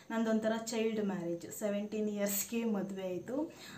ನಂದೊಂಥರ child marriage seventeen ಇಯರ್ಸ್ಗೆ ಮದುವೆ ಆಯಿತು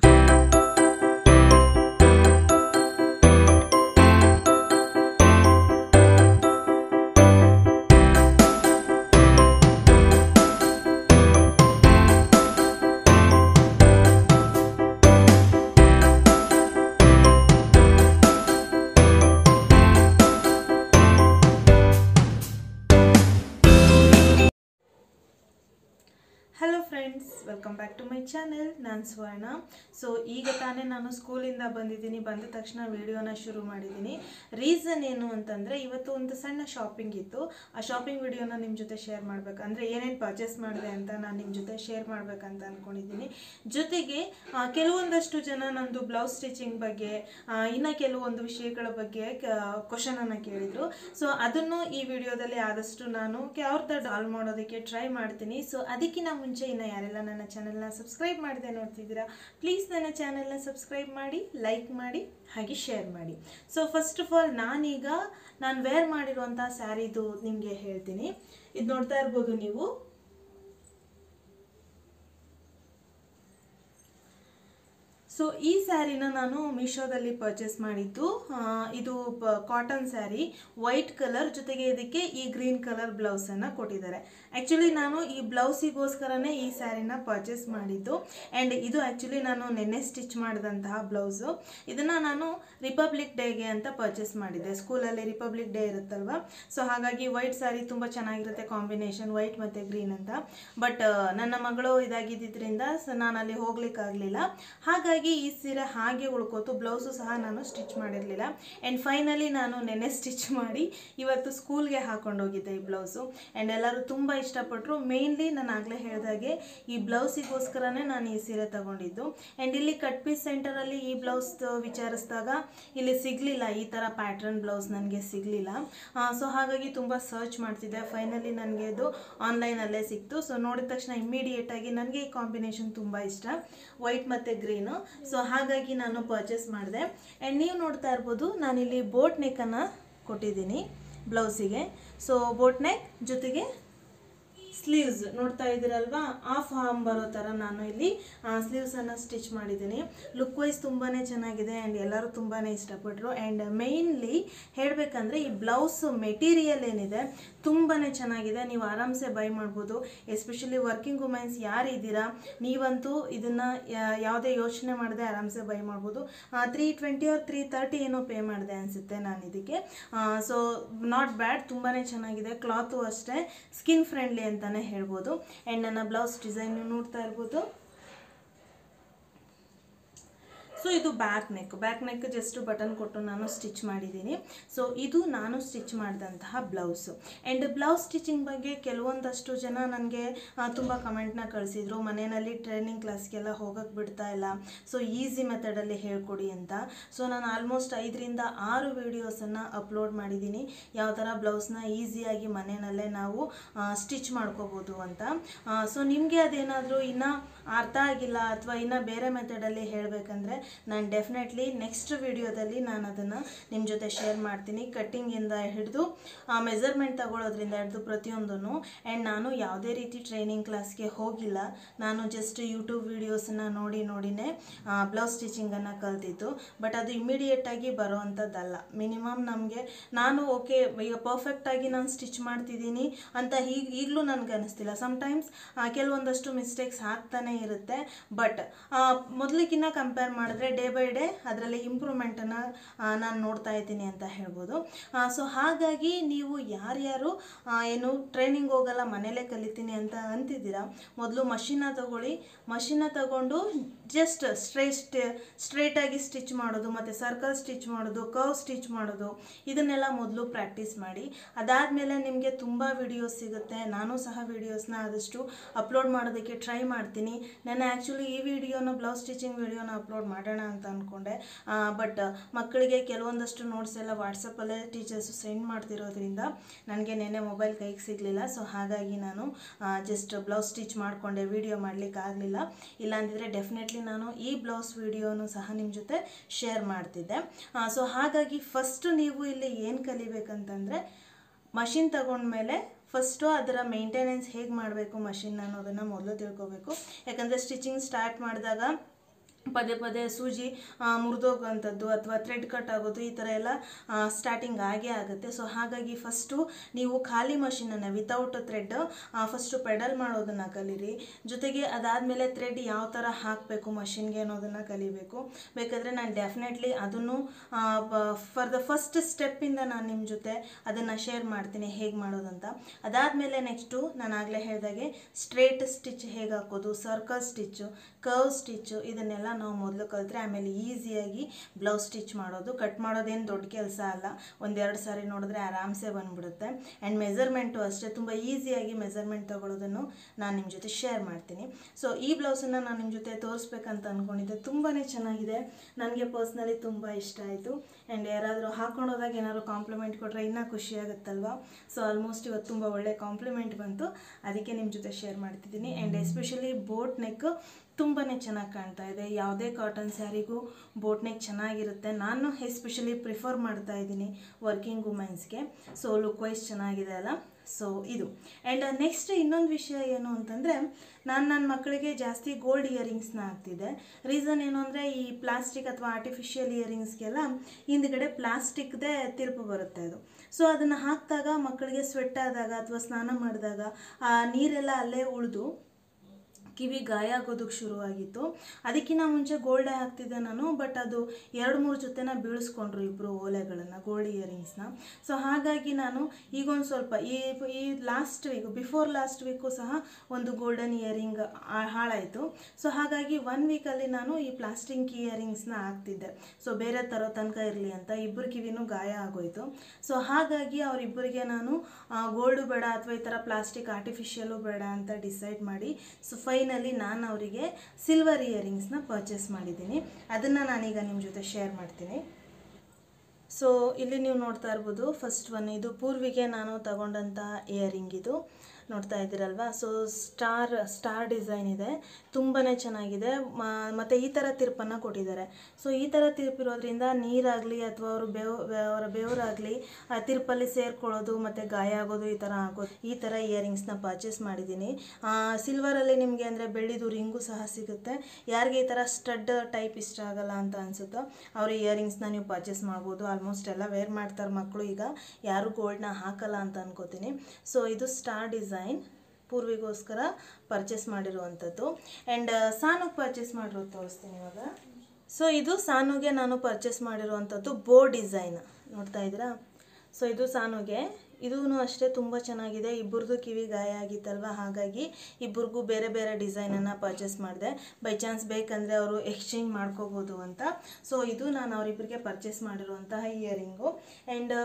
hello friends welcome back to my channel ನಾನು ಸ್ವರ್ಣ ಸೊ ಈಗ ತಾನೇ ನಾನು ಸ್ಕೂಲಿಂದ ಬಂದಿದ್ದೀನಿ ಬಂದ ತಕ್ಷಣ ವಿಡಿಯೋನ ಶುರು ಮಾಡಿದ್ದೀನಿ ರೀಸನ್ ಏನು ಅಂತಂದರೆ ಇವತ್ತು ಒಂದು ಸಣ್ಣ ಶಾಪಿಂಗ್ ಇತ್ತು ಆ ಶಾಪಿಂಗ್ ವಿಡಿಯೋನ ನಿಮ್ಮ ಜೊತೆ ಶೇರ್ ಮಾಡಬೇಕು ಅಂದರೆ ಏನೇನು ಪರ್ಚೇಸ್ ಮಾಡಿದೆ ಅಂತ ನಾನು ನಿಮ್ಮ ಜೊತೆ ಶೇರ್ ಮಾಡಬೇಕಂತ ಅಂದ್ಕೊಂಡಿದ್ದೀನಿ ಜೊತೆಗೆ ಆ, ಕೆಲವೊಂದಷ್ಟು ಜನ ನಂದು ಬ್ಲೌಸ್ ಸ್ಟಿಚಿಂಗ್ ಬಗ್ಗೆ ಆ, ಇನ್ನು ಕೆಲವೊಂದು ವಿಷಯಗಳ ಬಗ್ಗೆ ಕ್ವಶನನ್ನು ಕೇಳಿದರು ಸೊ ಅದನ್ನು ಈ ವಿಡಿಯೋದಲ್ಲಿ ಆದಷ್ಟು ನಾನು ಅವ್ರದ್ದು ಡಾಲ್ ಮಾಡೋದಕ್ಕೆ ಟ್ರೈ ಮಾಡ್ತೀನಿ ಸೊ ಅದಕ್ಕಿಂತ ಮುಂಚೆ ಇನ್ನು ಯಾರೆಲ್ಲ ನನ್ನ ಚಾನೆಲ್ನ ಸಬ್ಸ್ಕ್ರೈಬ್ ಮಾಡದೆ ನೋಡ್ತಿದ್ದೀರಾ ಪ್ಲೀಸ್ ನನ್ನ ಚಾನೆಲ್ನ ಸಬ್ಸ್ಕ್ರೈಬ್ ಮಾಡಿ ಲೈಕ್ ಮಾಡಿ ಹಾಗೆ ಶೇರ್ ಮಾಡಿ ಸೊ ಫಸ್ಟ್ ಆಫ್ ಆಲ್ ನಾನೀಗ ನಾನು ವೇರ್ ಮಾಡಿರುವಂಥ ಸ್ಯಾರಿದು ನಿಮಗೆ ಹೇಳ್ತೀನಿ ಇದು ನೋಡ್ತಾ ಇರ್ಬೋದು ನೀವು ಸೊ ಈ ಸ್ಯಾರಿನ ನಾನು ಮೀಶೋದಲ್ಲಿ ಪರ್ಚೇಸ್ ಮಾಡಿದ್ದು ಆ, ಇದು ಕಾಟನ್ ಸ್ಯಾರಿ ವೈಟ್ ಕಲರ್ ಜೊತೆಗೆ ಇದಕ್ಕೆ ಈ ಗ್ರೀನ್ ಕಲರ್ ಬ್ಲೌಸನ್ನು ಕೊಟ್ಟಿದ್ದಾರೆ ಆ್ಯಕ್ಚುಲಿ ನಾನು ಈ ಬ್ಲೌಸಿಗೋಸ್ಕರನೇ ಈ ಸ್ಯಾರಿನ ಪರ್ಚೇಸ್ ಮಾಡಿದ್ದು ಆ್ಯಂಡ್ ಇದು ಆ್ಯಕ್ಚುಲಿ ನಾನು ನೆನ್ನೆ ಸ್ಟಿಚ್ ಮಾಡಿದಂತಹ ಬ್ಲೌಸು ಇದನ್ನು ನಾನು ರಿಪಬ್ಲಿಕ್ ಡೇಗೆ ಅಂತ ಪರ್ಚೇಸ್ ಮಾಡಿದ್ದೆ ಸ್ಕೂಲಲ್ಲಿ ರಿಪಬ್ಲಿಕ್ ಡೇ ಇರುತ್ತಲ್ವ ಸೊ ಹಾಗಾಗಿ ವೈಟ್ ಸ್ಯಾರಿ ತುಂಬ ಚೆನ್ನಾಗಿರುತ್ತೆ ಕಾಂಬಿನೇಷನ್ ವೈಟ್ ಮತ್ತು ಗ್ರೀನ್ ಅಂತ ಬಟ್ ನನ್ನ ಮಗಳು ಇದಾಗಿದ್ದರಿಂದ ಸೊ ನಾನು ಅಲ್ಲಿ ಹೋಗ್ಲಿಕ್ಕಾಗಲಿಲ್ಲ ಹಾಗಾಗಿ ಈ ಸೀರೆ ಹಾಗೆ ಉಳ್ಕೋತು ಬ್ಲೌಸು ಸಹ ನಾನು ಸ್ಟಿಚ್ ಮಾಡಿರಲಿಲ್ಲ ಆ್ಯಂಡ್ ಫೈನಲಿ ನಾನು ನೆನೆ ಸ್ಟಿಚ್ ಮಾಡಿ ಇವತ್ತು ಸ್ಕೂಲ್ಗೆ ಹಾಕೊಂಡೋಗಿದ್ದೆ ಈ ಬ್ಲೌಸು ಆ್ಯಂಡ್ ಎಲ್ಲರೂ ತುಂಬ ಇಷ್ಟಪಟ್ಟರು ಮೇನ್ಲಿ ನಾನು ಆಗಲೇ ಹೇಳಿದಾಗೆ ಈ ಬ್ಲೌಸಿಗೋಸ್ಕರನೇ ನಾನು ಈ ಸೀರೆ ತಗೊಂಡಿದ್ದು ಆ್ಯಂಡ್ ಇಲ್ಲಿ ಕಟ್ ಪೀಸ್ ಸೆಂಟರಲ್ಲಿ ಈ ಬ್ಲೌಸ್ ವಿಚಾರಿಸಿದಾಗ ಇಲ್ಲಿ ಸಿಗಲಿಲ್ಲ ಈ ಥರ ಪ್ಯಾಟ್ರನ್ ಬ್ಲೌಸ್ ನನಗೆ ಸಿಗಲಿಲ್ಲ ಸೊ ಹಾಗಾಗಿ ತುಂಬ ಸರ್ಚ್ ಮಾಡ್ತಿದ್ದೆ ಫೈನಲಿ ನನಗೆ ಇದು ಆನ್ಲೈನಲ್ಲೇ ಸಿಕ್ತು ಸೊ ನೋಡಿದ ತಕ್ಷಣ ಇಮ್ಮಿಡಿಯೇಟಾಗಿ ನನಗೆ ಈ ಕಾಂಬಿನೇಷನ್ ತುಂಬ ಇಷ್ಟ ವೈಟ್ ಮತ್ತು ಗ್ರೀನು ಸೊ ಹಾಗಾಗಿ ನಾನು ಪರ್ಚೇಸ್ ಮಾಡಿದೆ ಆ್ಯಂಡ್ ನೀವು ನೋಡ್ತಾ ಇರ್ಬೋದು ನಾನಿಲ್ಲಿ ಬೋಟ್ ನೆಕ್ಕನ್ನು ಕೊಟ್ಟಿದ್ದೀನಿ ಬ್ಲೌಸಿಗೆ ಸೊ ಬೋಟ್ ನೆಕ್ ಜೊತೆಗೆ ಸ್ಲೀವ್ಸ್ ನೋಡ್ತಾ ಇದ್ದೀರಲ್ವಾ ಆಫ್ ಆರ್ಮ್ ಬರೋ ಥರ ನಾನು ಇಲ್ಲಿ ಸ್ಲೀವ್ಸನ್ನು ಸ್ಟಿಚ್ ಮಾಡಿದ್ದೀನಿ ಲುಕ್ ವೈಸ್ ತುಂಬಾ ಚೆನ್ನಾಗಿದೆ ಆ್ಯಂಡ್ ಎಲ್ಲರೂ ತುಂಬಾ ಇಷ್ಟಪಟ್ಟರು ಆ್ಯಂಡ್ ಮೇಯ್ನ್ಲಿ ಹೇಳಬೇಕಂದ್ರೆ ಈ ಬ್ಲೌಸ್ ಮೆಟೀರಿಯಲ್ ಏನಿದೆ ತುಂಬಾ ಚೆನ್ನಾಗಿದೆ ನೀವು ಆರಾಮ್ಸೆ ಬೈ ಮಾಡ್ಬೋದು ಎಸ್ಪೆಷಲಿ ವರ್ಕಿಂಗ್ ವುಮೆನ್ಸ್ ಯಾರು ಇದ್ದೀರಾ ನೀವಂತೂ ಇದನ್ನು ಯಾವುದೇ ಯೋಚನೆ ಮಾಡದೆ ಆರಾಮ್ಸೆ ಬೈ ಮಾಡ್ಬೋದು three twenty or three thirty ಏನೋ ಪೇ ಮಾಡಿದೆ ಅನಿಸುತ್ತೆ ನಾನು ಇದಕ್ಕೆ ಸೊ ನಾಟ್ ಬ್ಯಾಡ್ ತುಂಬಾ ಚೆನ್ನಾಗಿದೆ ಕ್ಲಾತು ಅಷ್ಟೇ ಸ್ಕಿನ್ ಫ್ರೆಂಡ್ಲಿ ಅಂತಲೇ ಹೇಳ್ಬೋದು ಆ್ಯಂಡ್ ನನ್ನ ಬ್ಲೌಸ್ ಡಿಸೈನ್ ನೋಡ್ತಾ ಇರ್ಬೋದು ಸೊ ಇದು back neck back neck just button ಕೊಟ್ಟು ನಾನು ಸ್ಟಿಚ್ ಮಾಡಿದ್ದೀನಿ ಸೊ ಇದು ನಾನು ಸ್ಟಿಚ್ ಮಾಡಿದಂತಹ ಬ್ಲೌಸು ಆ್ಯಂಡ್ ಬ್ಲೌಸ್ ಸ್ಟಿಚಿಂಗ್ ಬಗ್ಗೆ ಕೆಲವೊಂದಷ್ಟು ಜನ ನನಗೆ ತುಂಬ ಕಮೆಂಟ್ನ ಕಳಿಸಿದ್ರು ಮನೆಯಲ್ಲಿ ಟ್ರೈನಿಂಗ್ ಕ್ಲಾಸ್ಗೆಲ್ಲ ಹೋಗೋಕ್ಕೆ ಬಿಡ್ತಾ ಇಲ್ಲ ಸೊ ಈಸಿ ಮೆಥಡಲ್ಲಿ ಹೇಳ್ಕೊಡಿ ಅಂತ ಸೊ ನಾನು ಆಲ್ಮೋಸ್ಟ್ ಐದರಿಂದ ಆರು ವೀಡಿಯೋಸನ್ನು ಅಪ್ಲೋಡ್ ಮಾಡಿದ್ದೀನಿ ಯಾವ ಥರ ಬ್ಲೌಸ್ನ ಈಸಿಯಾಗಿ ಮನೆಯಲ್ಲೇ ನಾವು ಸ್ಟಿಚ್ ಮಾಡ್ಕೋಬೋದು ಅಂತ ಸೊ ನಿಮಗೆ ಅದೇನಾದರೂ ಇನ್ನೂ ಅರ್ಥ ಆಗಿಲ್ಲ ಅಥವಾ ಇನ್ನೂ ಬೇರೆ ಮೆಥಡಲ್ಲಿ ಹೇಳಬೇಕಂದ್ರೆ ನಾನು ಡೆಫಿನೆಟ್ಲಿ ನೆಕ್ಸ್ಟ್ ವಿಡಿಯೋದಲ್ಲಿ ನಾನು ಅದನ್ನು ನಿಮ್ಮ ಜೊತೆ ಶೇರ್ ಮಾಡ್ತೀನಿ ಕಟ್ಟಿಂಗಿಂದ ಹಿಡಿದು ಮೆಜರ್ಮೆಂಟ್ ತಗೊಳ್ಳೋದ್ರಿಂದ ಹಿಡಿದು ಪ್ರತಿಯೊಂದನ್ನು ಆ್ಯಂಡ್ ನಾನು ಯಾವುದೇ ರೀತಿ ಟ್ರೈನಿಂಗ್ ಕ್ಲಾಸ್ಗೆ ಹೋಗಿಲ್ಲ ನಾನು ಜಸ್ಟ್ ಯೂಟ್ಯೂಬ್ ವೀಡಿಯೋಸನ್ನು ನೋಡಿ ನೋಡಿನೇ ಬ್ಲೌಸ್ ಸ್ಟಿಚಿಂಗನ್ನು ಕಲ್ತಿದ್ದು ಬಟ್ ಅದು ಇಮಿಡಿಯೇಟಾಗಿ ಬರೋವಂಥದ್ದಲ್ಲ ಮಿನಿಮಮ್ ನಮಗೆ ನಾನು ಓಕೆ ಈಗ ಪರ್ಫೆಕ್ಟಾಗಿ ನಾನು ಸ್ಟಿಚ್ ಮಾಡ್ತಿದ್ದೀನಿ ಅಂತ ಈಗ ಈಗಲೂ ನನಗೆ ಅನಿಸ್ತಿಲ್ಲ ಸಮ್ಟೈಮ್ಸ್ ಕೆಲವೊಂದಷ್ಟು ಮಿಸ್ಟೇಕ್ಸ್ ಆಗ್ತಾನೆ ಇರುತ್ತೆ ಬಟ್ ಮೊದಲಿಗಿನ್ನ ಕಂಪೇರ್ ಮಾಡಿದ್ರೆ ಡೇ ಬೈ ಡೇ ಅದರಲ್ಲಿ ಇಂಪ್ರೂವ್ಮೆಂಟನ್ನು ನಾನು ನೋಡ್ತಾ ಇದ್ದೀನಿ ಅಂತ ಹೇಳ್ಬೋದು ಸೊ ಹಾಗಾಗಿ ನೀವು ಯಾರ್ಯಾರು ಆ, ಏನು ಟ್ರೈನಿಂಗ್ ಹೋಗಲ್ಲ ಮನೇಲೇ ಕಲಿತೀನಿ ಅಂತ ಅಂತಿದ್ದೀರಾ ಮೊದಲು ಮಷಿನ ತಗೊಳ್ಳಿ ಮಷಿನ ತಗೊಂಡು ಜಸ್ಟ್ ಸ್ಟ್ರೈಟ್ ಸ್ಟ್ರೈಟಾಗಿ ಸ್ಟಿಚ್ ಮಾಡೋದು ಮತ್ತು ಸರ್ಕಲ್ ಸ್ಟಿಚ್ ಮಾಡೋದು ಕರ್ವ್ ಸ್ಟಿಚ್ ಮಾಡೋದು ಇದನ್ನೆಲ್ಲ ಮೊದಲು ಪ್ರಾಕ್ಟೀಸ್ ಮಾಡಿ ಅದಾದಮೇಲೆ ನಿಮಗೆ ತುಂಬ ವಿಡಿಯೋಸ್ ಸಿಗುತ್ತೆ ನಾನು ಸಹ ವಿಡಿಯೋಸ್ನ ಆದಷ್ಟು ಅಪ್ಲೋಡ್ ಮಾಡೋದಕ್ಕೆ ಟ್ರೈ ಮಾಡ್ತೀನಿ ನಾನು ಆ್ಯಕ್ಚುಲಿ ಈ ವಿಡಿಯೋನ ಬ್ಲೌಸ್ ಸ್ಟಿಚಿಂಗ್ ವಿಡಿಯೋನ ಅಪ್ಲೋಡ್ ಮಾಡೋಣ ಅಂತ ಅಂದ್ಕೊಂಡೆ ಬಟ್ ಮಕ್ಕಳಿಗೆ ಕೆಲವೊಂದಷ್ಟು ನೋಟ್ಸ್ ಎಲ್ಲ ವಾಟ್ಸಪ್ಪಲ್ಲೇ ಟೀಚರ್ಸು ಸೆಂಡ್ ಮಾಡ್ತಿರೋದ್ರಿಂದ ನನಗೆ ನೆನ್ನೆ ಮೊಬೈಲ್ ಕೈಗೆ ಸಿಗಲಿಲ್ಲ ಸೊ ಹಾಗಾಗಿ ನಾನು ಜಸ್ಟ್ ಬ್ಲೌಸ್ ಸ್ಟಿಚ್ ಮಾಡಿಕೊಂಡೆ ವಿಡಿಯೋ ಮಾಡಲಿಕ್ಕೆ ಆಗಲಿಲ್ಲ ಇಲ್ಲಾಂದಿದ್ರೆ ಡೆಫಿನೆಟ್ಲಿ ನಾನು ಈ ಬ್ಲೌಸ್ ವಿಡಿಯೋನು ಸಹ ನಿಮ್ಮ ಜೊತೆ ಶೇರ್ ಮಾಡ್ತಿದ್ದೆ ಸೊ ಹಾಗಾಗಿ ಫಸ್ಟ್ ನೀವು ಇಲ್ಲಿ ಏನು ಕಲಿಬೇಕಂತಂದರೆ ಮಷಿನ್ ತಗೊಂಡ್ಮೇಲೆ ಫಸ್ಟು ಅದರ ಮೇಂಟೆನೆನ್ಸ್ ಹೇಗೆ ಮಾಡಬೇಕು ಮಷಿನ್ ಅನ್ನೋದನ್ನು ಮೊದಲು ತಿಳ್ಕೊಬೇಕು ಯಾಕಂದರೆ ಸ್ಟಿಚಿಂಗ್ ಸ್ಟಾರ್ಟ್ ಮಾಡಿದಾಗ ಪದೇ ಪದೇ ಸೂಜಿ ಮುರಿದೋಗೋವಂಥದ್ದು ಅಥವಾ ಥ್ರೆಡ್ ಕಟ್ ಆಗೋದು ಈ ಥರ ಎಲ್ಲ ಸ್ಟಾರ್ಟಿಂಗ್ ಆಗೇ ಆಗುತ್ತೆ ಸೊ ಹಾಗಾಗಿ ಫಸ್ಟು ನೀವು ಖಾಲಿ ಮಷಿನನ್ನು ವಿತೌಟ್ ಥ್ರೆಡ್ ಫಸ್ಟು ಪೆಡಲ್ ಮಾಡೋದನ್ನು ಕಲೀರಿ ಜೊತೆಗೆ ಅದಾದಮೇಲೆ ಥ್ರೆಡ್ ಯಾವ ಥರ ಹಾಕಬೇಕು ಮಷಿನ್ಗೆ ಅನ್ನೋದನ್ನು ಕಲಿಬೇಕು ಬೇಕಾದರೆ ನಾನು ಡೆಫಿನೆಟ್ಲಿ ಅದನ್ನು ಫಾರ್ ದ ಫಸ್ಟ್ ಸ್ಟೆಪ್ಪಿಂದ ನಾನು ನಿಮ್ಮ ಜೊತೆ ಅದನ್ನು ಶೇರ್ ಮಾಡ್ತೀನಿ ಹೇಗೆ ಮಾಡೋದಂತ ಅದಾದಮೇಲೆ ನೆಕ್ಸ್ಟು ನಾನು ಆಗಲೇ ಹೇಳಿದಾಗೆ ಸ್ಟ್ರೇಟ್ ಸ್ಟಿಚ್ ಹೇಗೆ ಹಾಕೋದು ಸರ್ಕಲ್ ಸ್ಟಿಚ್ಚು ಕರ್ವ್ ಸ್ಟಿಚ್ಚು ಇದನ್ನೆಲ್ಲ ನಾವು ಮೊದಲು ಕಲಿತ್ರೆ ಆಮೇಲೆ ಈಸಿಯಾಗಿ ಬ್ಲೌಸ್ ಸ್ಟಿಚ್ ಮಾಡೋದು ಕಟ್ ಮಾಡೋದೇನು ದೊಡ್ಡ ಕೆಲಸ ಅಲ್ಲ ಒಂದೆರಡು ಸಾರಿ ನೋಡಿದ್ರೆ ಆರಾಮ್ಸೆ ಬಂದ್ಬಿಡುತ್ತೆ ಆ್ಯಂಡ್ ಮೆಸರ್ಮೆಂಟು ಅಷ್ಟೇ ತುಂಬ ಈಸಿಯಾಗಿ ಮೆಸರ್ಮೆಂಟ್ ತಗೊಳ್ಳೋದನ್ನು ನಾನು ನಿಮ್ಮ ಜೊತೆ ಶೇರ್ ಮಾಡ್ತೀನಿ ಸೊ ಈ ಬ್ಲೌಸನ್ನು ನಾನು ನಿಮ್ಮ ಜೊತೆ ತೋರಿಸ್ಬೇಕಂತ ಅಂದ್ಕೊಂಡಿದ್ದೆ ತುಂಬಾ ಚೆನ್ನಾಗಿದೆ ನನಗೆ ಪರ್ಸ್ನಲಿ ತುಂಬ ಇಷ್ಟ ಆಯಿತು ಆ್ಯಂಡ್ ಯಾರಾದರೂ ಹಾಕೊಂಡು ಹೋದಾಗ ಏನಾದ್ರು ಕಾಂಪ್ಲಿಮೆಂಟ್ ಕೊಟ್ಟರೆ ಇನ್ನೂ ಖುಷಿ ಆಗುತ್ತಲ್ವಾ ಸೊ ಆಲ್ಮೋಸ್ಟ್ ಇವತ್ತು ತುಂಬ ಒಳ್ಳೆ ಕಾಂಪ್ಲಿಮೆಂಟ್ ಬಂತು ಅದಕ್ಕೆ ನಿಮ್ಮ ಜೊತೆ ಶೇರ್ ಮಾಡ್ತಿದ್ದೀನಿ ಆ್ಯಂಡ್ ಎಸ್ಪೆಷಲಿ ಬೋಟ್ ನೆಕ್ ತುಂಬಾ ಚೆನ್ನಾಗಿ ಕಾಣ್ತಾ ಇದೆ ಯಾವುದೇ ಕಾಟನ್ ಸ್ಯಾರಿಗೂ ಬೋಟ್ ನೆಕ್ ಚೆನ್ನಾಗಿರುತ್ತೆ ನಾನು ಎಸ್ಪೆಷಲಿ ಪ್ರಿಫರ್ ಮಾಡ್ತಾ ಇದ್ದೀನಿ ವರ್ಕಿಂಗ್ ವುಮೆನ್ಸ್ಗೆ ಸೊ ಲುಕ್ ವೈಸ್ ಚೆನ್ನಾಗಿದೆ ಅಲ್ಲ ಸೊ ಇದು ಆ್ಯಂಡ್ ನೆಕ್ಸ್ಟ್ ಇನ್ನೊಂದು ವಿಷಯ ಏನು ಅಂತಂದರೆ ನಾನು ನನ್ನ ಮಕ್ಕಳಿಗೆ ಜಾಸ್ತಿ ಗೋಲ್ಡ್ ಇಯರಿಂಗ್ಸ್ನ ಹಾಕ್ತಿದ್ದೆ ರೀಸನ್ ಏನು ಅಂದರೆ ಈ ಪ್ಲಾಸ್ಟಿಕ್ ಅಥವಾ ಆರ್ಟಿಫಿಷಿಯಲ್ ಇಯರಿಂಗ್ಸ್ಗೆಲ್ಲ ಹಿಂದ್ಗಡೆ ಪ್ಲಾಸ್ಟಿಕ್ದೇ ತಿರುಪು ಬರುತ್ತೆ ಅದು ಸೊ ಅದನ್ನು ಹಾಕಿದಾಗ ಮಕ್ಕಳಿಗೆ ಸ್ವೆಟ್ ಆದಾಗ ಅಥವಾ ಸ್ನಾನ ಮಾಡಿದಾಗ ಆ ನೀರೆಲ್ಲ ಅಲ್ಲೇ ಉಳಿದು ಕಿವಿ ಗಾಯ ಆಗೋದಕ್ಕೆ ಶುರುವಾಗಿತ್ತು ಅದಕ್ಕಿಂತ ಮುಂಚೆ ಗೋಲ್ಡೇ ಹಾಕ್ತಿದ್ದೆ ನಾನು ಬಟ್ ಅದು ಎರಡು ಮೂರು ಜೊತೆನ ಬೀಳಿಸ್ಕೊಂಡ್ರು ಇಬ್ಬರು ಓಲೆಗಳನ್ನು ಗೋಲ್ಡ್ ಇಯರಿಂಗ್ಸ್ನ ಸೊ ಹಾಗಾಗಿ ನಾನು ಈಗೊಂದು ಸ್ವಲ್ಪ ಈ ಈ last week before last week ಸಹ ಒಂದು ಗೋಲ್ಡನ್ ಇಯರಿಂಗ್ ಹಾಳಾಯಿತು ಸೊ ಹಾಗಾಗಿ ಒನ್ ವೀಕಲ್ಲಿ ನಾನು ಈ ಪ್ಲಾಸ್ಟಿಕ್ ಇಯರಿಂಗ್ಸ್ನ ಹಾಕ್ತಿದ್ದೆ ಸೊ ಬೇರೆ ತರೋ ತನಕ ಇರಲಿ ಅಂತ ಇಬ್ಬರು ಕಿವಿನೂ ಗಾಯ ಆಗೋಯ್ತು ಸೊ ಹಾಗಾಗಿ ಅವರಿಬ್ಬರಿಗೆ ನಾನು ಗೋಲ್ಡು ಬೇಡ ಅಥವಾ ಈ ಥರ ಪ್ಲಾಸ್ಟಿಕ್ ಆರ್ಟಿಫಿಷಿಯಲು ಬೇಡ ಅಂತ ಡಿಸೈಡ್ ಮಾಡಿ ಸೊ ಫೈನಲಿ ನಾನು ಅವರಿಗೆ ಸಿಲ್ವರ್ ಇಯರಿಂಗ್ಸ್ನ ಪರ್ಚೇಸ್ ಮಾಡಿದ್ದೀನಿ ಅದನ್ನು ನಾನೀಗ ನಿಮ್ಮ ಜೊತೆ ಶೇರ್ ಮಾಡ್ತೀನಿ ಸೊ ಇಲ್ಲಿ ನೀವು ನೋಡ್ತಾ ಇರ್ಬೋದು ಫಸ್ಟ್ ಒನ್ ಇದು ಪೂರ್ವಿಗೆ ನಾನು ತಗೊಂಡಂಥ ಇಯರಿಂಗ್ ಇದು ನೋಡ್ತಾ ಇದ್ದೀರಲ್ವಾ ಸೊ ಸ್ಟಾರ್ ಸ್ಟಾರ್ ಡಿಸೈನ್ ಇದೆ ತುಂಬಾ ಚೆನ್ನಾಗಿದೆ ಮ- ಮತ್ತು ಈ ಥರ ತಿರುಪನ್ನು ಕೊಟ್ಟಿದ್ದಾರೆ ಸೊ ಈ ಥರ ತಿರುಪಿರೋದ್ರಿಂದ ನೀರಾಗಲಿ ಅಥವಾ ಅವರು ಬೇವ್ ಅವರ ಬೆವರಾಗಲಿ ಆ ತಿರುಪಲ್ಲಿ ಸೇರ್ಕೊಳ್ಳೋದು ಮತ್ತು ಗಾಯ ಆಗೋದು ಈ ಥರ ಆಗೋದು ಈ ಥರ ಇಯರಿಂಗ್ಸ್ನ ಪರ್ಚೇಸ್ ಮಾಡಿದ್ದೀನಿ ಸಿಲ್ವರಲ್ಲಿ ನಿಮಗೆ ಅಂದರೆ ಬೆಳ್ಳಿದು ರಿಂಗು ಸಹ ಸಿಗುತ್ತೆ ಯಾರಿಗೆ ಈ ಥರ ಸ್ಟಡ್ ಟೈಪ್ ಇಷ್ಟ ಆಗಲ್ಲ ಅಂತ ಅನಿಸುತ್ತೋ ಅವರು ಇಯರಿಂಗ್ಸ್ನ ನೀವು ಪರ್ಚೇಸ್ ಮಾಡ್ಬೋದು ಆಲ್ಮೋಸ್ಟ್ ಎಲ್ಲ ವೇರ್ ಮಾಡ್ತಾರೆ ಮಕ್ಕಳು ಈಗ ಯಾರು ಗೋಲ್ಡ್ನ ಹಾಕಲ್ಲ ಅಂತ ಅನ್ಕೋತೀನಿ ಸೊ ಇದು ಸ್ಟಾರ್ ಡಿಸೈನ್ ಪೂರ್ವಿಗೋಸ್ಕರ ಪರ್ಚೇಸ್ ಮಾಡಿರುವಂಥದ್ದು ಆ್ಯಂಡ್ ಸಾನುಗೆ ಪರ್ಚೇಸ್ ಮಾಡಿರೋದು ತೋರಿಸ್ತೀನಿ ಇವಾಗ ಸೊ ಇದು ಸಾನುಗೆ ನಾನು ಪರ್ಚೇಸ್ ಮಾಡಿರುವಂಥದ್ದು ಬೋ ಡಿಸೈನ್ ನೋಡ್ತಾ ಇದ್ದೀರಾ ಸೊ ಇದು ಸಾನುಗೆ ಇದೂ ಅಷ್ಟೇ ತುಂಬ ಚೆನ್ನಾಗಿದೆ ಇಬ್ಬರದು ಕಿವಿ ಗಾಯ ಆಗಿತ್ತಲ್ವ ಹಾಗಾಗಿ ಇಬ್ಬರಿಗೂ ಬೇರೆ ಬೇರೆ ಡಿಸೈನನ್ನು ಪರ್ಚೇಸ್ ಮಾಡಿದೆ ಬೈ ಚಾನ್ಸ್ ಬೇಕಂದರೆ ಅವರು ಎಕ್ಸ್ಚೇಂಜ್ ಮಾಡ್ಕೋಬೋದು ಅಂತ ಸೊ ಇದು ನಾನು ಅವರಿಬ್ಬರಿಗೆ ಪರ್ಚೇಸ್ ಮಾಡಿರುವಂತಹ earring and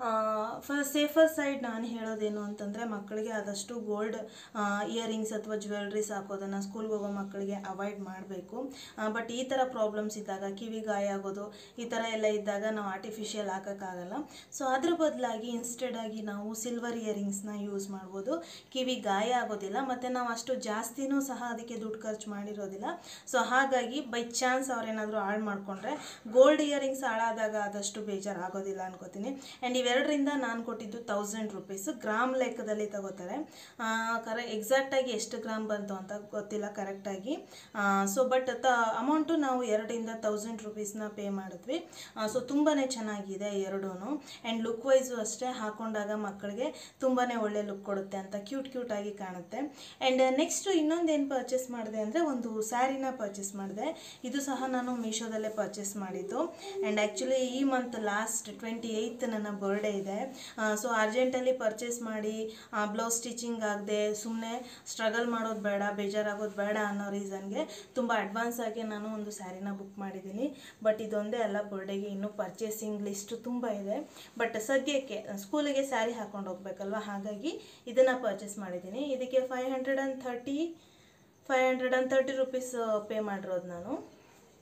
for safer side ನಾನು ಹೇಳೋದೇನು ಅಂತಂದರೆ ಮಕ್ಕಳಿಗೆ ಆದಷ್ಟು ಗೋಲ್ಡ್ ಇಯರಿಂಗ್ಸ್ ಅಥವಾ ಜ್ಯುವೆಲ್ರೀಸ್ ಹಾಕೋದನ್ನು ಸ್ಕೂಲ್ಗೆ ಹೋಗೋ ಮಕ್ಕಳಿಗೆ ಅವಾಯ್ಡ್ ಮಾಡಬೇಕು ಬಟ್ ಈ ಥರ ಪ್ರಾಬ್ಲಮ್ಸ್ ಇದ್ದಾಗ ಕಿವಿ ಗಾಯ ಆಗೋದು ಈ ಥರ ಎಲ್ಲ ಇದ್ದಾಗ ನಾವು ಆರ್ಟಿಫಿಷಿಯಲ್ ಹಾಕೋಕ್ಕಾಗಲ್ಲ ಸೊ ಅದ್ರ ಬದಲಾಗಿ ಇನ್ಸ್ಟೆಡ್ ಆಗಿ ನಾವು ಸಿಲ್ವರ್ ಇಯರಿಂಗ್ಸ್ನ ಯೂಸ್ ಮಾಡ್ಬೋದು ಕಿವಿ ಗಾಯ ಆಗೋದಿಲ್ಲ ಮತ್ತು ನಾವು ಅಷ್ಟು ಜಾಸ್ತಿನೂ ಸಹ ಅದಕ್ಕೆ ದುಡ್ಡು ಖರ್ಚು ಮಾಡಿರೋದಿಲ್ಲ ಸೊ ಹಾಗಾಗಿ ಬೈ ಚಾನ್ಸ್ ಅವ್ರೇನಾದರೂ ಹಾಳು ಮಾಡಿಕೊಂಡ್ರೆ ಗೋಲ್ಡ್ ಇಯರಿಂಗ್ಸ್ ಹಾಳಾದಾಗ ಆದಷ್ಟು ಬೇಜಾರು ಆಗೋದಿಲ್ಲ ಅನ್ಕೋತೀನಿ ಆ್ಯಂಡ್ ಇವೆರಡರಿಂದ ನಾನು ಕೊಟ್ಟಿದ್ದು ತೌಸಂಡ್ ರುಪೀಸ್ ಗ್ರಾಮ್ ಲೆಕ್ಕದಲ್ಲಿ ತಗೋತಾರೆ ಕರೆ ಎಕ್ಸಾಕ್ಟಾಗಿ ಎಷ್ಟು ಗ್ರಾಮ್ ಬಂತು ಅಂತ ಗೊತ್ತಿಲ್ಲ ಕರೆಕ್ಟಾಗಿ ಸೊ ಬಟ್ ತ ಅಮೌಂಟು ನಾವು ಎರಡರಿಂದ ತೌಸಂಡ್ ರುಪೀಸ್ನ ಪೇ ಮಾಡಿದ್ವಿ ಸೊ ತುಂಬಾ ಚೆನ್ನಾಗಿದೆ ಎರಡೂ ಆ್ಯಂಡ್ ಲುಕ್ ವೈಸು ಅಷ್ಟೇ ಹಾಕೊಂಡಾಗ ಮಕ್ಕಳಿಗೆ ತುಂಬಾ ಒಳ್ಳೆ ಲುಕ್ ಕೊಡುತ್ತೆ ಅಂತ ಕ್ಯೂಟ್ ಕ್ಯೂಟ್ ಆಗಿ ಕಾಣುತ್ತೆ ಆ್ಯಂಡ್ ನೆಕ್ಸ್ಟ್ ಇನ್ನೊಂದೇನು ಪರ್ಚೇಸ್ ಮಾಡಿದೆ ಅಂದರೆ ಒಂದು ಸ್ಯಾರಿನ ಪರ್ಚೇಸ್ ಮಾಡಿದೆ ಇದು ಸಹ ನಾನು ಮೀಶೋದಲ್ಲೇ ಪರ್ಚೇಸ್ ಮಾಡಿದ್ದು ಆ್ಯಂಡ್ ಆ್ಯಕ್ಚುಲಿ ಈ ಮಂತ್ ಲಾಸ್ಟ್ ಟ್ವೆಂಟಿ ಏಯ್ತ್ ನನ್ನ ಬರ್ಡೇ ಇದೆ ಸೊ ಅರ್ಜೆಂಟಲ್ಲಿ ಪರ್ಚೇಸ್ ಮಾಡಿ ಬ್ಲೌಸ್ ಸ್ಟಿಚಿಂಗ್ ಆಗದೆ ಸುಮ್ಮನೆ ಸ್ಟ್ರಗಲ್ ಮಾಡೋದು ಬೇಡ ಬೇಜಾರಾಗೋದು ಬೇಡ ಅನ್ನೋ ರೀಸನ್ಗೆ ತುಂಬ ಅಡ್ವಾನ್ಸ್ ಆಗಿ ನಾನು ಒಂದು ಸ್ಯಾರಿನ ಬುಕ್ ಮಾಡಿದ್ದೀನಿ ಬಟ್ ಇದೊಂದೇ ಅಲ್ಲ ಬರ್ಡೇಗೆ ಇನ್ನೂ ಪರ್ಚೇಸಿಂಗ್ ಲಿಸ್ಟು ತುಂಬ ಇದೆ ಬಟ್ ಸದ್ಯಕ್ಕೆ ಸ್ಕೂಲಿಗೆ ಸ್ಯಾರಿ ಹಾಕೊಂಡು ಹೋಗ್ಬೇಕಲ್ವ ಹಾಗಾಗಿ ಇದನ್ನು ಪರ್ಚೇಸ್ ಮಾಡಿದ್ದೀನಿ ಇದಕ್ಕೆ five hundred and thirty five hundred and thirty rupees pay ಮಾಡಿರೋದು ನಾನು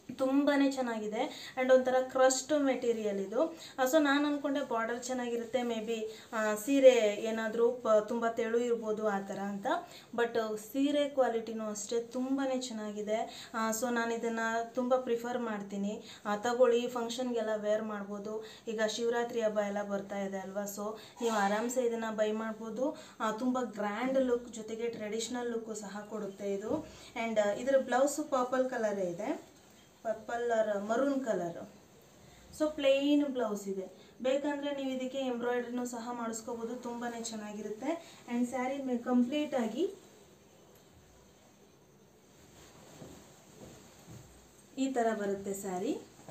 ತುಂಬಾ ಚೆನ್ನಾಗಿದೆ ಆ್ಯಂಡ್ ಒಂಥರ ಕ್ರಸ್ಟ್ ಮೆಟೀರಿಯಲ್ ಇದು ಸೊ ನಾನು ಅಂದ್ಕೊಂಡೆ ಬಾರ್ಡರ್ ಚೆನ್ನಾಗಿರುತ್ತೆ ಮೇ ಬಿ ಸೀರೆ ಏನಾದರೂ ಪ ತುಂಬ ತೆಳು ಇರ್ಬೋದು ಆ ಥರ ಅಂತ ಬಟ್ ಸೀರೆ ಕ್ವಾಲಿಟಿನೂ ಅಷ್ಟೇ ತುಂಬಾ ಚೆನ್ನಾಗಿದೆ ಸೊ ನಾನು ಇದನ್ನು ತುಂಬ ಪ್ರಿಫರ್ ಮಾಡ್ತೀನಿ ಆ, ತಗೊಳ್ಳಿ ಫಂಕ್ಷನ್ಗೆಲ್ಲ ವೇರ್ ಮಾಡ್ಬೋದು ಈಗ ಶಿವರಾತ್ರಿ ಹಬ್ಬ ಎಲ್ಲ ಬರ್ತಾ ಇದೆ ಅಲ್ವಾ ಸೊ ನೀವು ಆರಾಮ್ಸೆ ಇದನ್ನು ಬೈ ಮಾಡ್ಬೋದು ಆ, ತುಂಬ ಗ್ರ್ಯಾಂಡ್ ಲುಕ್ ಜೊತೆಗೆ ಟ್ರೆಡಿಷ್ನಲ್ ಲುಕ್ಕು ಸಹ ಕೊಡುತ್ತೆ ಇದು ಆ್ಯಂಡ್ ಇದರ ಬ್ಲೌಸು ಪರ್ಪಲ್ ಕಲರೇ ಇದೆ purple or maroon colour so plain blouse ಇದೆ ಬೇಕಂದರೆ ನೀವು ಇದಕ್ಕೆ ಎಂಬ್ರಾಯ್ಡ್ರಿನೂ ಸಹ ಮಾಡಿಸ್ಕೋಬೋದು ತುಂಬಾ ಚೆನ್ನಾಗಿರುತ್ತೆ ಆ್ಯಂಡ್ ಸ್ಯಾರಿ ಮೇ ಕಂಪ್ಲೀಟಾಗಿ ಈ ಥರ ಬರುತ್ತೆ ಸ್ಯಾರಿ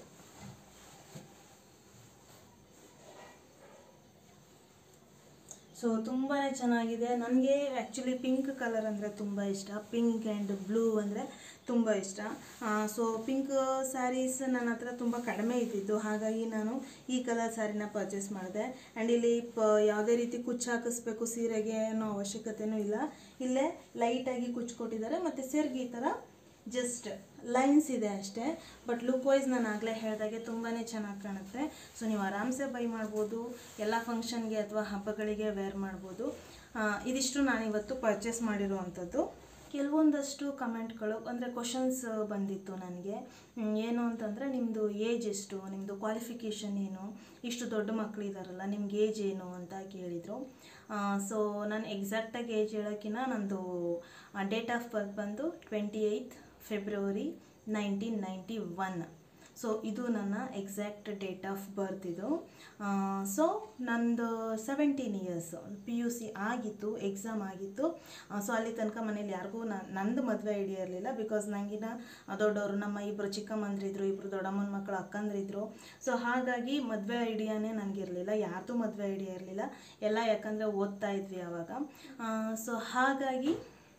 ಸೊ ತುಂಬಾ ಚೆನ್ನಾಗಿದೆ ನನಗೆ ಆ್ಯಕ್ಚುಲಿ ಪಿಂಕ್ ಕಲರ್ ಅಂದರೆ ತುಂಬ ಇಷ್ಟ ಪಿಂಕ್ ಆ್ಯಂಡ್ ಬ್ಲೂ ಅಂದರೆ ತುಂಬ ಇಷ್ಟ ಸೊ ಪಿಂಕ್ ಸ್ಯಾರೀಸ್ ನನ್ನ ಹತ್ರ ತುಂಬ ಕಡಿಮೆ ಇದ್ದಿದ್ದು ಹಾಗಾಗಿ ನಾನು ಈ ಕಲರ್ ಸ್ಯಾರಿನ ಪರ್ಚೇಸ್ ಮಾಡಿದೆ ಆ್ಯಂಡ್ ಇಲ್ಲಿ ಪ ಯಾವುದೇ ರೀತಿ ಕುಚ್ಚು ಹಾಕಿಸ್ಬೇಕು ಸೀರೆಗೆ ಅನ್ನೋ ಅವಶ್ಯಕತೆನೂ ಇಲ್ಲ ಇಲ್ಲೇ ಲೈಟಾಗಿ ಕುಚ್ಚು ಕೊಟ್ಟಿದ್ದಾರೆ ಮತ್ತು ಸೀರೆಗೆ ಈ ಥರ ಜಸ್ಟ್ ಲೈನ್ಸ್ ಇದೆ ಅಷ್ಟೇ ಬಟ್ ಲುಕ್ ವೈಸ್ ನಾನು ಆಗಲೇ ಹೇಳಿದಾಗೆ ತುಂಬಾ ಚೆನ್ನಾಗಿ ಕಾಣುತ್ತೆ ಸೊ ನೀವು ಆರಾಮ್ಸೆ ಬೈ ಮಾಡ್ಬೋದು ಎಲ್ಲ ಫಂಕ್ಷನ್ಗೆ ಅಥವಾ ಹಬ್ಬಗಳಿಗೆ ವೇರ್ ಮಾಡ್ಬೋದು ಆ, ಇದಿಷ್ಟು ನಾನು ಇವತ್ತು ಪರ್ಚೇಸ್ ಮಾಡಿರುವಂಥದ್ದು ಕೆಲವೊಂದಷ್ಟು ಕಮೆಂಟ್ಗಳು ಅಂದರೆ ಕ್ವಶನ್ಸ್ ಬಂದಿತ್ತು ನನಗೆ ಹ್ಮ್, ಏನು ಅಂತಂದರೆ ನಿಮ್ಮದು ಏಜ್ ಎಷ್ಟು ನಿಮ್ಮದು ಕ್ವಾಲಿಫಿಕೇಷನ್ ಏನು ಇಷ್ಟು ದೊಡ್ಡ ಮಕ್ಕಳು ಇದ್ದಾರಲ್ಲ ನಿಮ್ಗೆ ಏಜ್ ಏನು ಅಂತ ಕೇಳಿದರು ಸೊ ನಾನು ಎಕ್ಸಾಕ್ಟಾಗಿ ಏಜ್ ಹೇಳೋಕ್ಕಿಂತ ನಂದು ಡೇಟ್ ಆಫ್ ಬರ್ತ್ ಬಂದು twenty eighth February nineteen ninety one so ಇದು ನನ್ನ ಎಕ್ಸಾಕ್ಟ್ ಡೇಟ್ ಆಫ್ ಬರ್ತ್ ಇದು ಸೊ ನಂದು seventeen years P U C ಆಗಿತ್ತು ಎಕ್ಸಾಮ್ ಆಗಿತ್ತು ಸೊ ಅಲ್ಲಿ ತನಕ ಮನೇಲಿ ಯಾರಿಗೂ ನಂದು ಮದುವೆ ಐಡಿಯಾ ಇರಲಿಲ್ಲ ಬಿಕಾಸ್ ನನಗಿನ ದೊಡ್ಡವರು ನಮ್ಮ ಇಬ್ಬರು ಚಿಕ್ಕಮ್ಮಂದ್ರಿದ್ರು ಇಬ್ಬರು ದೊಡ್ಡಮ್ಮನ ಮಕ್ಕಳು ಅಕ್ಕಂದ್ರಿದ್ರು ಸೊ ಹಾಗಾಗಿ ಮದುವೆ ಐಡಿಯಾನೇ ನನಗಿರಲಿಲ್ಲ ಯಾರ್ದು ಮದುವೆ ಐಡಿಯಾ ಇರಲಿಲ್ಲ ಎಲ್ಲ ಯಾಕಂದರೆ ಓದ್ತಾ ಇದ್ವಿ ಆವಾಗ ಸೊ ಹಾಗಾಗಿ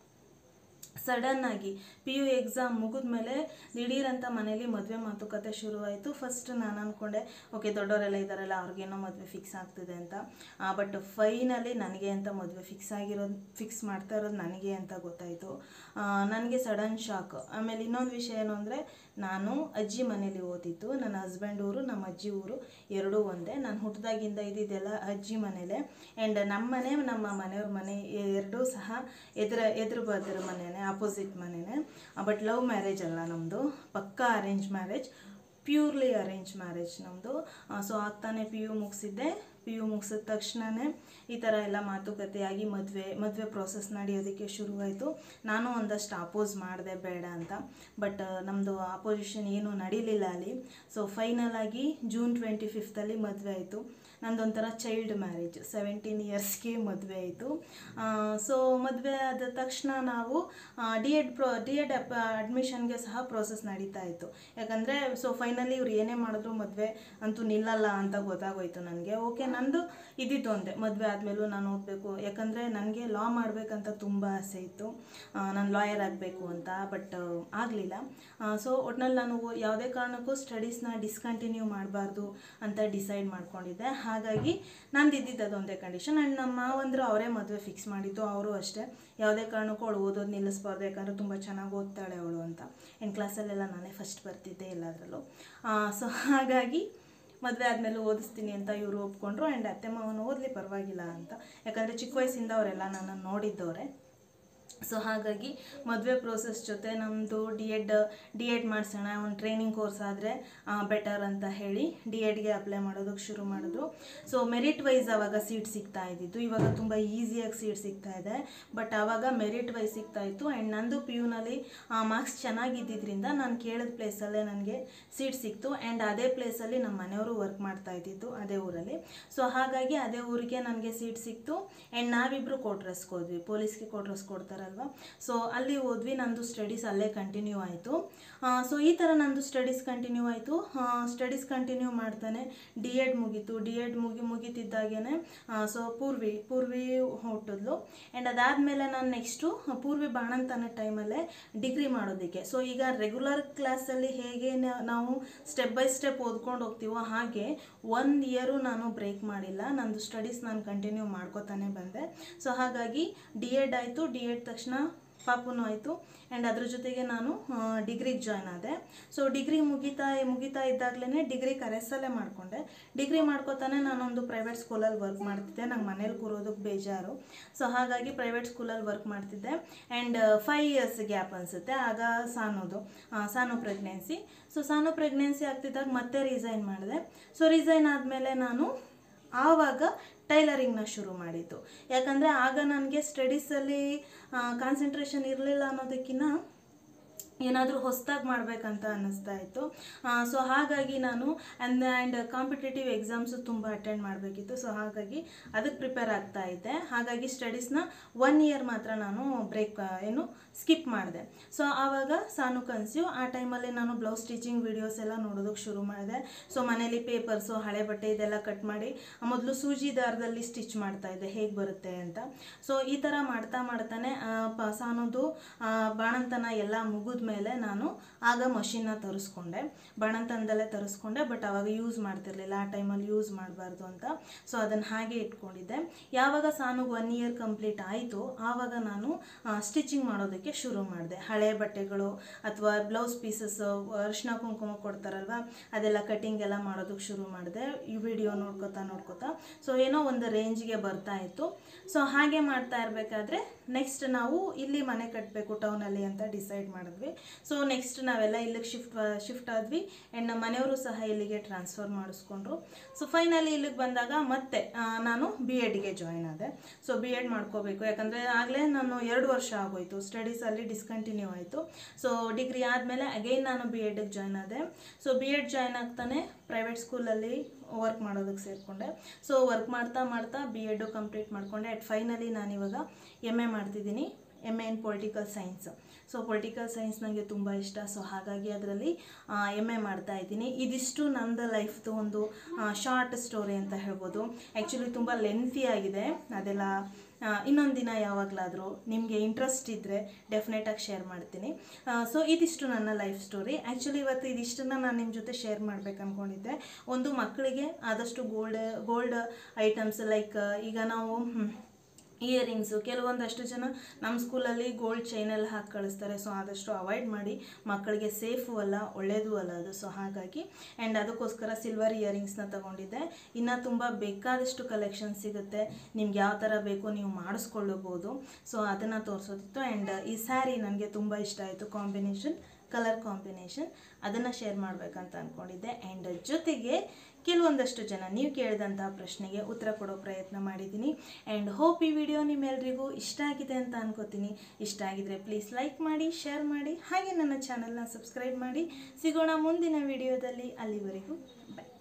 ಸಡನ್ನಾಗಿ ಪಿ ಯು ಎಕ್ಸಾಮ್ ಮುಗಿದ್ಮೇಲೆ ದಿಢೀರಂತ ಮನೇಲಿ ಮದುವೆ ಮಾತುಕತೆ ಶುರುವಾಯಿತು ಫಸ್ಟ್ ನಾನು ಅಂದ್ಕೊಂಡೆ ಓಕೆ ದೊಡ್ಡವರೆಲ್ಲ ಇದ್ದಾರಲ್ಲ ಅವ್ರಿಗೇನೋ ಮದುವೆ ಫಿಕ್ಸ್ ಆಗ್ತಿದೆ ಅಂತ ಬಟ್ ಫೈನಲಿ ನನಗೆ ಅಂತ ಮದುವೆ ಫಿಕ್ಸ್ ಆಗಿರೋದು ಫಿಕ್ಸ್ ಮಾಡ್ತಾ ಇರೋದು ನನಗೆ ಅಂತ ಗೊತ್ತಾಯಿತು ನನಗೆ ಸಡನ್ ಶಾಕ್ ಆಮೇಲೆ ಇನ್ನೊಂದು ವಿಷಯ ಏನು ಅಂದರೆ ನಾನು ಅಜ್ಜಿ ಮನೇಲಿ ಓದಿದ್ದು ನನ್ನ ಹಸ್ಬೆಂಡ್ ಊರು ನಮ್ಮ ಅಜ್ಜಿ ಊರು ಎರಡೂ ಒಂದೇ ನಾನು ಹುಟ್ಟಿದಾಗಿಂದ ಇದ್ದಿದ್ದೆಲ್ಲ ಅಜ್ಜಿ ಮನೇಲೆ ಆ್ಯಂಡ್ ನಮ್ಮ ಮನೆ ನಮ್ಮ ಮನೆಯವ್ರ ಮನೆ ಎರಡೂ ಸಹ ಎದುರ ಎದುರು ಬರ್ದಿರೋ ಮನೆಯೇ ಆಪೋಸಿಟ್ ಮನೆಯೇ ಬಟ್ ಲವ್ ಮ್ಯಾರೇಜ್ ಅಲ್ಲ ನಮ್ಮದು ಪಕ್ಕಾ arrange marriage purely arrange marriage ನಮ್ಮದು ಸೊ ಆಗ್ತಾನೆ ಪಿ ಯು ಮುಗಿಸಿದ್ದೆ ಪಿ ಯು ಮುಗಿಸಿದ ತಕ್ಷಣವೇ ಈ ಥರ ಎಲ್ಲ ಮಾತುಕತೆಯಾಗಿ ಮದುವೆ ಮದುವೆ ಪ್ರೋಸೆಸ್ ನಡೆಯೋದಕ್ಕೆ ಶುರುವಾಯಿತು ನಾನು ಒಂದಷ್ಟು ಅಪೋಸ್ ಮಾಡಿದೆ ಬೇಡ ಅಂತ ಬಟ್ ನಮ್ಮದು ಅಪೋಸಿಷನ್ ಏನೂ ನಡೀಲಿಲ್ಲ ಅಲ್ಲಿ ಸೊ ಫೈನಲ್ ಆಗಿ ಜೂನ್ ಟ್ವೆಂಟಿ ಫಿಫ್ತಲ್ಲಿ ಮದುವೆ ಆಯಿತು ನಂದೊಂಥರ ಚೈಲ್ಡ್ ಮ್ಯಾರೇಜ್ ಸೆವೆಂಟೀನ್ ಇಯರ್ಸ್ಗೆ ಮದುವೆ ಆಯಿತು ಸೊ ಮದುವೆ ಆದ ತಕ್ಷಣ ನಾವು D Ed pro D Ed ಅಡ್ಮಿಷನ್ಗೆ ಸಹ ಪ್ರೋಸೆಸ್ ನಡೀತಾ ಇತ್ತು ಯಾಕಂದರೆ ಸೊ ಫೈನಲಿ ಇವ್ರು ಏನೇ ಮಾಡಿದ್ರು ಮದುವೆ ಅಂತೂ ನಿಲ್ಲಲ್ಲ ಅಂತ ಗೊತ್ತಾಗೋಯ್ತು ನನಗೆ ಓಕೆ ನಂದು ಇದ್ದಿದ್ದು ಒಂದೇ ಮದುವೆ ಆದಮೇಲೂ ನಾನು ಓದಬೇಕು ಯಾಕಂದರೆ ನನಗೆ ಲಾ ಮಾಡಬೇಕಂತ ತುಂಬ ಆಸೆ ಇತ್ತು ನಾನು ಲಾಯರ್ ಆಗಬೇಕು ಅಂತ ಬಟ್ ಆಗಲಿಲ್ಲ ಸೊ ಒಟ್ನಲ್ಲಿ ನಾನು ಓ- ಯಾವುದೇ ಕಾರಣಕ್ಕೂ ಸ್ಟಡೀಸ್ನ ಡಿಸ್ಕಂಟಿನ್ಯೂ ಮಾಡಬಾರ್ದು ಅಂತ ಡಿಸೈಡ್ ಮಾಡ್ಕೊಂಡಿದ್ದೆ ಹಾಗಾಗಿ ನಂದು ಇದ್ದಿದ್ದು ಅದೊಂದೇ ಕಂಡೀಷನ್ ಆ್ಯಂಡ್ ನಮ್ಮ ಮಾವಂದರು ಅವರೇ ಮದುವೆ ಫಿಕ್ಸ್ ಮಾಡಿದ್ದು ಅವರು ಅಷ್ಟೇ ಯಾವುದೇ ಕಾರಣಕ್ಕೂ ಅವಳು ಓದೋದು ನಿಲ್ಲಿಸ್ಬಾರ್ದು ಯಾಕಂದರೆ ತುಂಬ ಚೆನ್ನಾಗಿ ಓದ್ತಾಳೆ ಅವಳು ಅಂತ ಇನ್ನು ಕ್ಲಾಸಲ್ಲೆಲ್ಲ ನಾನೇ ಫಸ್ಟ್ ಬರ್ತಿದ್ದೆ ಎಲ್ಲದರಲ್ಲೂ ಸೊ ಹಾಗಾಗಿ ಮದುವೆ ಆದಮೇಲೆ ಓದಿಸ್ತೀನಿ ಅಂತ ಇವರು ಒಪ್ಕೊಂಡ್ರು ಆ್ಯಂಡ್ ಅತ್ತೆ ಮಾವನು ಓದಲಿ ಪರವಾಗಿಲ್ಲ ಅಂತ ಯಾಕಂದರೆ ಚಿಕ್ಕ ವಯಸ್ಸಿಂದ ಅವರೆಲ್ಲ ನನ್ನನ್ನು ನೋಡಿದ್ದವರೇ ಸೊ ಹಾಗಾಗಿ ಮದುವೆ ಪ್ರೋಸೆಸ್ ಜೊತೆ ನಮ್ಮದು ಡಿ ಎಡ್ ಡಿ ಎಡ್ ಮಾಡಿಸೋಣ ಒಂದು ಟ್ರೈನಿಂಗ್ ಕೋರ್ಸ್ ಆದರೆ ಬೆಟರ್ ಅಂತ ಹೇಳಿ ಡಿ ಎಡ್ಗೆ ಅಪ್ಲೈ ಮಾಡೋದಕ್ಕೆ ಶುರು ಮಾಡಿದ್ರು ಸೊ ಮೆರಿಟ್ ವೈಸ್ ಆವಾಗ ಸೀಟ್ ಸಿಗ್ತಾ ಇದ್ದಿದ್ದು ಇವಾಗ ತುಂಬ ಈಸಿಯಾಗಿ ಸೀಟ್ ಸಿಗ್ತಾ ಇದೆ ಬಟ್ ಆವಾಗ ಮೆರಿಟ್ ವೈಸ್ ಸಿಗ್ತಾ ಇತ್ತು ಆ್ಯಂಡ್ ನಂದು ಪಿ ಯುನಲ್ಲಿ ಮಾರ್ಕ್ಸ್ ಚೆನ್ನಾಗಿದ್ದಿದ್ರಿಂದ ನಾನು ಕೇಳಿದ ಪ್ಲೇಸಲ್ಲೇ ನನಗೆ ಸೀಟ್ ಸಿಕ್ತು ಆ್ಯಂಡ್ ಅದೇ ಪ್ಲೇಸಲ್ಲಿ ನಮ್ಮ ಮನೆಯವರು ವರ್ಕ್ ಮಾಡ್ತಾ ಇದ್ದಿದ್ದು ಅದೇ ಊರಲ್ಲಿ ಸೊ ಹಾಗಾಗಿ ಅದೇ ಊರಿಗೆ ನನಗೆ ಸೀಟ್ ಸಿಕ್ತು ಆ್ಯಂಡ್ ನಾವಿಬ್ಬರು ಕೋಟ್ರಸ್ಗೆ ಹೋದ್ವಿ ಪೊಲೀಸ್ಗೆ ಕೋಟ್ರಸ್ ಕೊಡ್ತಾರಲ್ವ ಸೊ ಅಲ್ಲಿ ಹೋದ್ವಿ ನಂದು ಸ್ಟಡೀಸ್ ಅಲ್ಲೇ ಕಂಟಿನ್ಯೂ ಆಯಿತು ಸೊ ಈ ಥರ ನಂದು ಸ್ಟಡೀಸ್ ಕಂಟಿನ್ಯೂ ಆಯಿತು ಸ್ಟಡೀಸ್ ಕಂಟಿನ್ಯೂ ಮಾಡ್ತಾನೆ ಡಿ ಎಡ್ ಮುಗೀತು ಡಿ ಎಡ್ ಮುಗಿ ಮುಗೀತಿದ್ದಾಗೇ ಸೊ ಪೂರ್ವಿ ಪೂರ್ವಿ ಹುಟ್ಟಿದ್ಲು ಆ್ಯಂಡ್ ಅದಾದಮೇಲೆ ನಾನು ನೆಕ್ಸ್ಟು ಪೂರ್ವಿ ಬಾಣಂತನ ಟೈಮಲ್ಲೇ ಡಿಗ್ರಿ ಮಾಡೋದಕ್ಕೆ ಸೊ ಈಗ ರೆಗ್ಯುಲರ್ ಕ್ಲಾಸಲ್ಲಿ ಹೇಗೆ ನ- ನಾವು ಸ್ಟೆಪ್ ಬೈ ಸ್ಟೆಪ್ ಓದ್ಕೊಂಡು ಹೋಗ್ತೀವೋ ಹಾಗೆ ಒಂದು ಇಯರು ನಾನು ಬ್ರೇಕ್ ಮಾಡಿಲ್ಲ ನಂದು ಸ್ಟಡೀಸ್ ನಾನು ಕಂಟಿನ್ಯೂ ಮಾಡ್ಕೋತಾನೆ ಬಂದೆ ಸೊ ಹಾಗಾಗಿ ಡಿ ಎಡ್ ಆಯಿತು ಡಿ ಎಡ್ ತಕ್ಷಣ ಪಾಪುನೂ ಆಯಿತು ಆ್ಯಂಡ್ ಅದ್ರ ಜೊತೆಗೆ ನಾನು ಡಿಗ್ರಿಗೆ ಜಾಯ್ನ್ ಆದೆ ಸೊ ಡಿಗ್ರಿ ಮುಗಿತಾ ಮುಗಿತಾ ಇದ್ದಾಗಲೇ ಡಿಗ್ರಿ ಕರೆಸಲ್ಲೇ ಮಾಡಿಕೊಂಡೆ ಡಿಗ್ರಿ ಮಾಡ್ಕೋತಾನೆ ನಾನೊಂದು ಪ್ರೈವೇಟ್ ಸ್ಕೂಲಲ್ಲಿ ವರ್ಕ್ ಮಾಡ್ತಿದ್ದೆ ನಂಗೆ ಮನೇಲಿ ಕೂರೋದಕ್ಕೆ ಬೇಜಾರು ಸೊ ಹಾಗಾಗಿ ಪ್ರೈವೇಟ್ ಸ್ಕೂಲಲ್ಲಿ ವರ್ಕ್ ಮಾಡ್ತಿದ್ದೆ ಆ್ಯಂಡ್ ಫೈವ್ ಇಯರ್ಸ್ ಗ್ಯಾಪ್ ಅನಿಸುತ್ತೆ ಆಗ ಸಾನೋದು ಆ, Sanu pregnancy so Sanu pregnancy ಆಗ್ತಿದ್ದಾಗ ಮತ್ತೆ ರಿಸೈನ್ ಮಾಡಿದೆ ಸೊ ರಿಸೈನ್ ಆದಮೇಲೆ ನಾನು ಆವಾಗ ಟೈಲರಿಂಗ್ನ ಶುರು ಮಾಡಿದ್ದು ಯಾಕಂದರೆ ಆಗ ನನಗೆ ಸ್ಟಡೀಸಲ್ಲಿ ಕಾನ್ಸಂಟ್ರೇಷನ್ ಇರಲಿಲ್ಲ ಅನ್ನೋದಕ್ಕಿಂತ ಏನಾದರೂ ಹೊಸದಾಗಿ ಮಾಡಬೇಕಂತ ಅನ್ನಿಸ್ತಾ ಇತ್ತು ಸೊ ಹಾಗಾಗಿ ನಾನು ಆ್ಯಂಡ್ ಆ್ಯಂಡ್ ಕಾಂಪಿಟೇಟಿವ್ ಎಕ್ಸಾಮ್ಸು ತುಂಬ ಅಟೆಂಡ್ ಮಾಡಬೇಕಿತ್ತು ಸೊ ಹಾಗಾಗಿ ಅದಕ್ಕೆ ಪ್ರಿಪೇರ್ ಆಗ್ತಾ ಇದ್ದೆ ಹಾಗಾಗಿ ಸ್ಟಡೀಸ್ನ ಒನ್ ಇಯರ್ ಮಾತ್ರ ನಾನು ಬ್ರೇಕ್ ಏನು ಸ್ಕಿಪ್ ಮಾಡಿದೆ ಸೊ ಆವಾಗ ಸಾನು ಕನ್ಸ್ಯೂ ಆ ಟೈಮಲ್ಲಿ ನಾನು ಬ್ಲೌಸ್ ಸ್ಟಿಚಿಂಗ್ ವೀಡಿಯೋಸ್ ಎಲ್ಲ ನೋಡೋದಕ್ಕೆ ಶುರು ಮಾಡಿದೆ ಸೊ ಮನೇಲಿ ಪೇಪರ್ಸು ಹಳೆ ಬಟ್ಟೆ ಇದೆಲ್ಲ ಕಟ್ ಮಾಡಿ ಮೊದಲು ಸೂಜಿ ದಾರದಲ್ಲಿ ಸ್ಟಿಚ್ ಮಾಡ್ತಾ ಇದ್ದೆ ಹೇಗೆ ಬರುತ್ತೆ ಅಂತ ಸೊ ಈ ಥರ ಮಾಡ್ತಾ ಮಾಡ್ತಾನೆ ಆ, ಪ ಸಾನೋದು ಆ, ಬಾಣಂತನ ಎಲ್ಲ ಮುಗಿದ ಮೇಲೆ ನಾನು ಆಗ ಮಷಿನ್ನ ತರಿಸ್ಕೊಂಡೆ ಬಾಣಂತನದಲ್ಲೇ ತರಿಸ್ಕೊಂಡೆ ಬಟ್ ಅವಾಗ ಯೂಸ್ ಮಾಡ್ತಿರ್ಲಿಲ್ಲ ಆ ಟೈಮಲ್ಲಿ ಯೂಸ್ ಮಾಡಬಾರ್ದು ಅಂತ ಸೊ ಅದನ್ನು ಹಾಗೆ ಇಟ್ಕೊಂಡಿದ್ದೆ ಯಾವಾಗ ಸಾನುಗ್ ಒನ್ ಇಯರ್ ಕಂಪ್ಲೀಟ್ ಆಯಿತು ಆವಾಗ ನಾನು ಸ್ಟಿಚಿಂಗ್ ಮಾಡೋದಕ್ಕೆ ಶುರು ಮಾಡಿದೆ ಹಳೆ ಬಟ್ಟೆಗಳು ಅಥವಾ ಬ್ಲೌಸ್ ಪೀಸಸ್ ಅರಿಶಿನ ಕುಂಕುಮ ಕೊಡ್ತಾರಲ್ವ ಅದೆಲ್ಲ ಕಟಿಂಗ್ ಎಲ್ಲ ಮಾಡೋದಕ್ಕೆ ಶುರು ಮಾಡಿದೆ ಈ ವಿಡಿಯೋ ನೋಡ್ಕೊತಾ ನೋಡ್ಕೊತಾ ಸೊ ಏನೋ ಒಂದು ರೇಂಜ್ಗೆ ಬರ್ತಾ ಇತ್ತು ಸೊ ಹಾಗೆ ಮಾಡ್ತಾ ಇರಬೇಕಾದ್ರೆ ನೆಕ್ಸ್ಟ್ ನಾವು ಇಲ್ಲಿ ಮನೆ ಕಟ್ಟಬೇಕು ಟೌನಲ್ಲಿ ಅಂತ ಡಿಸೈಡ್ ಮಾಡಿದ್ವಿ ಸೊ ನೆಕ್ಸ್ಟ್ ನಾವೆಲ್ಲ ಇಲ್ಲಿಗೆ ಶಿಫ್ಟ್ ಶಿಫ್ಟ್ ಆದ್ವಿ ಆ್ಯಂಡ್ ನಮ್ಮ ಮನೆಯವರು ಸಹ ಇಲ್ಲಿಗೆ ಟ್ರಾನ್ಸ್ಫರ್ ಮಾಡಿಸ್ಕೊಂಡ್ರು ಸೊ ಫೈನಲಿ ಇಲ್ಲಿಗೆ ಬಂದಾಗ ಮತ್ತೆ ಆ, ನಾನು ಬಿ ಎಡ್ಗೆ ಜಾಯ್ನ್ ಆದೆ ಸೊ ಬಿ ಎಡ್ ಮಾಡ್ಕೋಬೇಕು ಯಾಕಂದರೆ ಆಗಲೇ ನಾನು ಎರಡು ವರ್ಷ ಆಗೋಯ್ತು ಸ್ಟಡೀಸಲ್ಲಿ ಡಿಸ್ಕಂಟಿನ್ಯೂ ಆಯಿತು ಸೊ ಡಿಗ್ರಿ ಆದಮೇಲೆ ಅಗೈನ್ ನಾನು ಬಿ ಎಡ್ಗೆ ಜಾಯ್ನ್ ಆದೆ ಸೊ ಬಿ ಎಡ್ ಜಾಯ್ನ್ ಆಗ್ತಾನೆ ಪ್ರೈವೇಟ್ ಸ್ಕೂಲಲ್ಲಿ ವರ್ಕ್ ಮಾಡೋದಕ್ಕೆ ಸೇರಿಕೊಂಡೆ ಸೊ ವರ್ಕ್ ಮಾಡ್ತಾ ಮಾಡ್ತಾ ಬಿ ಎಡ್ಡು ಕಂಪ್ಲೀಟ್ ಮಾಡಿಕೊಂಡೆ ಅಟ್ ಫೈನಲಿ ನಾನಿವಾಗ ಎಮ್ ಎ ಮಾಡ್ತಿದ್ದೀನಿ M A in political science so political science ನನಗೆ ತುಂಬ ಇಷ್ಟ ಸೊ ಹಾಗಾಗಿ ಅದರಲ್ಲಿ ಎಮ್ ಎ ಮಾಡ್ತಾ ಇದ್ದೀನಿ ಇದಿಷ್ಟು ನಂದು ಲೈಫ್ದು ಒಂದು ಶಾರ್ಟ್ ಸ್ಟೋರಿ ಅಂತ ಹೇಳ್ಬೋದು ಆ್ಯಕ್ಚುಲಿ ತುಂಬ ಲೆಂತಿ ಆಗಿದೆ ಅದೆಲ್ಲ ಆ, ಇನ್ನೊಂದು ದಿನ ಯಾವಾಗಲಾದರೂ ನಿಮಗೆ ಇಂಟ್ರೆಸ್ಟ್ ಇದ್ದರೆ ಡೆಫಿನೆಟಾಗಿ ಶೇರ್ ಮಾಡ್ತೀನಿ ಸೊ ಇದಿಷ್ಟು ನನ್ನ ಲೈಫ್ ಸ್ಟೋರಿ ಆ್ಯಕ್ಚುಲಿ ಇವತ್ತು ಇದಿಷ್ಟನ್ನು ನಾನು ನಿಮ್ಮ ಜೊತೆ ಶೇರ್ ಮಾಡ್ಬೇಕು ಅಂದ್ಕೊಂಡಿದ್ದೆ ಒಂದು ಮಕ್ಕಳಿಗೆ ಆದಷ್ಟು ಗೋಲ್ಡ್ ಗೋಲ್ಡ್ ಐಟಮ್ಸ್ ಲೈಕ್ ಈಗ ನಾವು ಹ್ಮ್, ಇಯರಿಂಗ್ಸು ಕೆಲವೊಂದಷ್ಟು ಜನ ನಮ್ಮ ಸ್ಕೂಲಲ್ಲಿ ಗೋಲ್ಡ್ ಚೈನೆಲ್ಲ ಹಾಕಿ ಕಳಿಸ್ತಾರೆ ಸೊ ಆದಷ್ಟು ಅವಾಯ್ಡ್ ಮಾಡಿ ಮಕ್ಕಳಿಗೆ ಸೇಫು ಅಲ್ಲ ಒಳ್ಳೆಯದು ಅಲ್ಲ ಅದು ಸೊ ಹಾಗಾಗಿ ಆ್ಯಂಡ್ ಅದಕ್ಕೋಸ್ಕರ ಸಿಲ್ವರ್ ಇಯರಿಂಗ್ಸ್ನ ತಗೊಂಡಿದ್ದೆ ಇನ್ನು ತುಂಬ ಬೇಕಾದಷ್ಟು ಕಲೆಕ್ಷನ್ ಸಿಗುತ್ತೆ ನಿಮ್ಗೆ ಯಾವ ಥರ ಬೇಕು ನೀವು ಮಾಡಿಸ್ಕೊಳ್ಳಬಹುದು ಸೊ ಅದನ್ನು ತೋರಿಸೋದಿತ್ತು ಆ್ಯಂಡ್ ಈ ಸ್ಯಾರಿ ನನಗೆ ತುಂಬ ಇಷ್ಟ ಆಯಿತು ಕಾಂಬಿನೇಷನ್ ಕಲರ್ ಕಾಂಬಿನೇಷನ್ ಅದನ್ನು ಶೇರ್ ಮಾಡಬೇಕಂತ ಅಂದ್ಕೊಂಡಿದ್ದೆ ಆ್ಯಂಡ್ ಜೊತೆಗೆ ಕೆಲವೊಂದಷ್ಟು ಜನ ನೀವು ಕೇಳಿದಂತಹ ಪ್ರಶ್ನೆಗೆ ಉತ್ತರ ಕೊಡೋ ಪ್ರಯತ್ನ ಮಾಡಿದ್ದೀನಿ ಆ್ಯಂಡ್ ಹೋಪ್ ಈ ವಿಡಿಯೋ ನಿಮ್ಮೆಲ್ರಿಗೂ ಇಷ್ಟ ಆಗಿದೆ ಅಂತ ಅನ್ಕೋತೀನಿ ಇಷ್ಟ ಆಗಿದ್ರೆ ಪ್ಲೀಸ್ ಲೈಕ್ ಮಾಡಿ ಶೇರ್ ಮಾಡಿ ಹಾಗೆ ನನ್ನ ಚಾನಲ್ನ ಸಬ್ಸ್ಕ್ರೈಬ್ ಮಾಡಿ ಸಿಗೋಣ ಮುಂದಿನ ವಿಡಿಯೋದಲ್ಲಿ ಅಲ್ಲಿವರೆಗೂ ಬಾಯ್